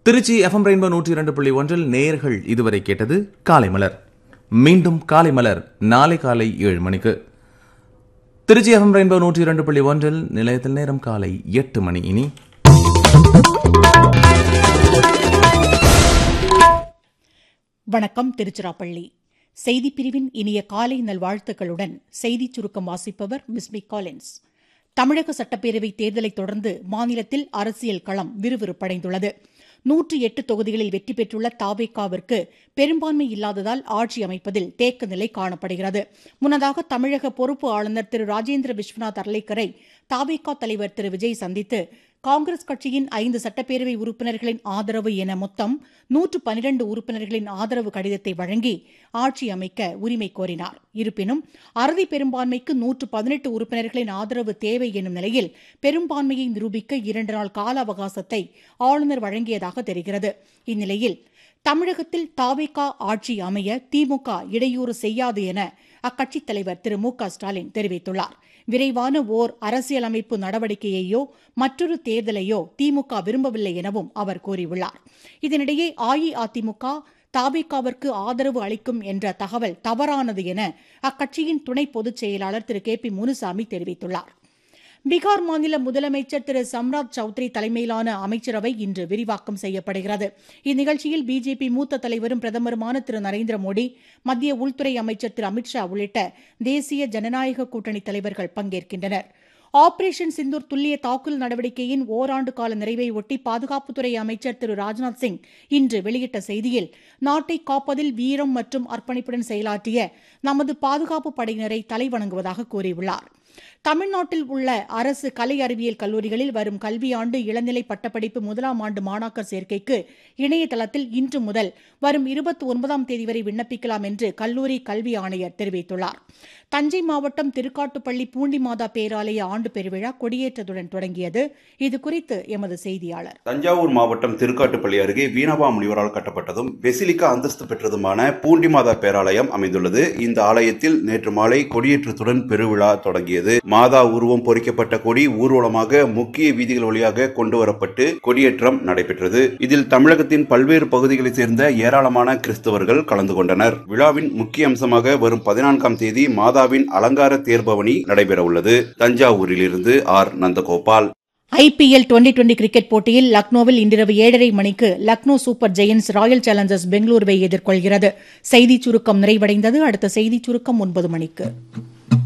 Trichy FM rainbow நூற்றி இரண்டு புள்ளி ஒன்றில் நேயர்கள் இதுவரை கேட்டது காலை மலர் மீண்டும் காலை மலர் நாளை காலை ஏழு மணிக்கு திருச்சி எஃப்எம் ரெயின்போ நூற்றி இரண்டு புள்ளி ஒன்றில் நிலையத்தில் நேரம் காலை எட்டு மணி இனி வணக்கம் திருச்சிராப்பள்ளி செய்திப் பிரிவின் இனிய காலை நல்வாழ்த்துக்களுடன் செய்திச் சுருக்கம் வாசிப்பவர் மிஸ்மி காலின்ஸ் தமிழக சட்டப்பேரவைத் தேர்தலைத் தொடர்ந்து மாநிலத்தில் அரசியல் களம் விறுவிறுப்படைந்துள்ளது நூற்றி எட்டு தொகுதிகளில் வெற்றி பெற்றுள்ள தாவேகாவிற்கு பெரும்பான்மை இல்லாததால் ஆட்சி அமைப்பதில் தேக்க நிலை காணப்படுகிறது முன்னதாக தமிழக பொறுப்பு ஆளுநர் திரு ராஜேந்திர விஸ்வநாத் அர்லேக்கரை தாவேகா தலைவர் திரு விஜய் சந்தித்து காங்கிரஸ் கட்சியின் ஐந்து சட்டப்பேரவை உறுப்பினர்களின் ஆதரவு என மொத்தம் நூற்று பனிரண்டு உறுப்பினர்களின் ஆதரவு கடிதத்தை வழங்கி ஆட்சி அமைக்க உரிமை கோரினார் இருப்பினும் அறுதி பெரும்பான்மைக்கு நூற்று பதினெட்டு உறுப்பினர்களின் ஆதரவு தேவை எனும் நிலையில் பெரும்பான்மையை நிரூபிக்க இரண்டு நாள் கால அவகாசத்தை ஆளுநர் வழங்கியதாக தெரிகிறது இந்நிலையில் தமிழகத்தில் தாவேகா ஆட்சி அமைய திமுக இடையூறு செய்யாது என அக்கட்சித் தலைவர் திரு மு க ஸ்டாலின் தெரிவித்துள்ளார் விரைவான ஓர் அரசியலமைப்பு நடவடிக்கையையோ மற்றொரு தேர்தலையோ திமுக விரும்பவில்லை எனவும் அவர் கூறியுள்ளார் இதனிடையே அஇஅதிமுக தாவேகாவிற்கு ஆதரவு அளிக்கும் என்ற தகவல் தவறானது என அக்கட்சியின் துணை பொதுச் செயலாளர் திரு கே பி முனுசாமி தெரிவித்துள்ளார் பீகார் மாநில முதலமைச்சர் திரு சம்ராஜ் சௌத்ரி தலைமையிலான அமைச்சரவை இன்று விரிவாக்கம் செய்யப்படுகிறது இந்நிகழ்ச்சியில் பிஜேபி மூத்த தலைவரும் பிரதமருமான திரு நரேந்திர மோடி மத்திய உள்துறை அமைச்சர் திரு அமித்ஷா உள்ளிட்ட தேசிய ஜனநாயக கூட்டணி தலைவர்கள் பங்கேற்கின்றனர் ஆபரேஷன் சிந்தூர் துல்லிய தாக்குதல் நடவடிக்கையின் ஓராண்டு கால நிறைவை ஒட்டி பாதுகாப்புத்துறை அமைச்சர் திரு ராஜ்நாத் சிங் இன்று வெளியிட்ட செய்தியில் நாட்டை காப்பதில் வீரம் மற்றும் அர்ப்பணிப்புடன் செயலாற்றிய நமது பாதுகாப்பு படையினரை தலைவணங்குவதாக கூறியுள்ளார் தமிழ்நாட்டில் உள்ள அரசு கலை அறிவியல் கல்லூரிகளில் வரும் கல்வியாண்டு இளநிலை பட்டப்படிப்பு முதலாம் ஆண்டு மாணாக்கர் சேர்க்கைக்கு இணையதளத்தில் இன்று முதல் வரும் இருபத்தி ஒன்பதாம் தேதி வரை விண்ணப்பிக்கலாம் என்று கல்லூரி கல்வி ஆணையர் தெரிவித்துள்ளார் தஞ்சை மாவட்டம் திருக்காட்டுப்பள்ளி பூண்டிமாதா பேராலய ஆண்டு பெருவிழா கொடியேற்றத்துடன் தொடங்கியது இதுகுறித்து எமது செய்தியாளர் தஞ்சாவூர் மாவட்டம் திருக்காட்டுப்பள்ளி அருகே வீணவா முனிவரால் கட்டப்பட்டதும் பெசிலிக்கா அந்தஸ்து பெற்றதுமான பூண்டிமாதா பேராலயம் அமைந்துள்ளது இந்த ஆலயத்தில் நேற்று மாலை கொடியேற்றத்துடன் பெருவிழா தொடங்கியது மாதா உருவம் பொறிக்கப்பட்ட கொடி ஊர்வலமாக முக்கிய வீதிகள் வழியாக கொண்டு வரப்பட்டு கொடியேற்றம் நடைபெற்றது இதில் தமிழகத்தின் பல்வேறு பகுதிகளைச் சேர்ந்த ஏராளமான கிறிஸ்தவர்கள் கலந்து கொண்டனர் விழாவின் முக்கிய அம்சமாக வரும் பதினான்காம் தேதி மாதாவின் அலங்கார தேர்பவனி நடைபெற உள்ளது தஞ்சாவூரிலிருந்து R Nandagopal IPL twenty twenty cricket போட்டியில் லக்னோவில் இன்றிரவு ஏழரை மணிக்கு Lucknow super giants royal challengers பெங்களூருவை எதிர்கொள்கிறது செய்திச் சுருக்கம் நிறைவடைந்தது அடுத்த செய்திச் சுருக்கம் ஒன்பது மணிக்கு